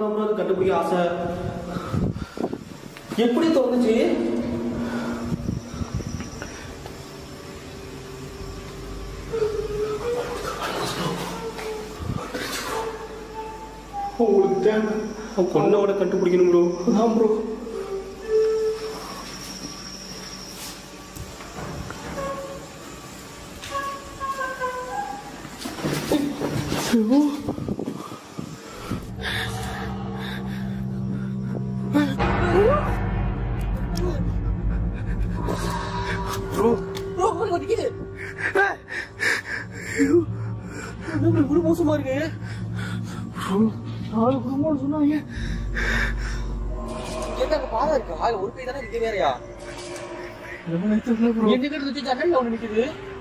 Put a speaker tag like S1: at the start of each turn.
S1: தான் ப்ரோ அது கண்டுபிடிக்க ஆசை எப்படி தோணுச்சு உங்களுக்கு தேவை கொண்டவட கண்டுபிடிக்கணும் ப்ரோ அதான் ப்ரோ ப்ரோ ப்ரோ ப்ரோ நிக்குது என்ன இவ்வளவு மோசமா இருக்கு நாலு குடும்பம் சொன்னாங்க
S2: எங்க அங்க பாதை இருக்கா ஒரு பை தானே இருக்கு வேறயா
S1: தெரியல ப்ரோ
S2: எங்க கிட்ட ஜன்னல் ஒண்ணு நிக்குது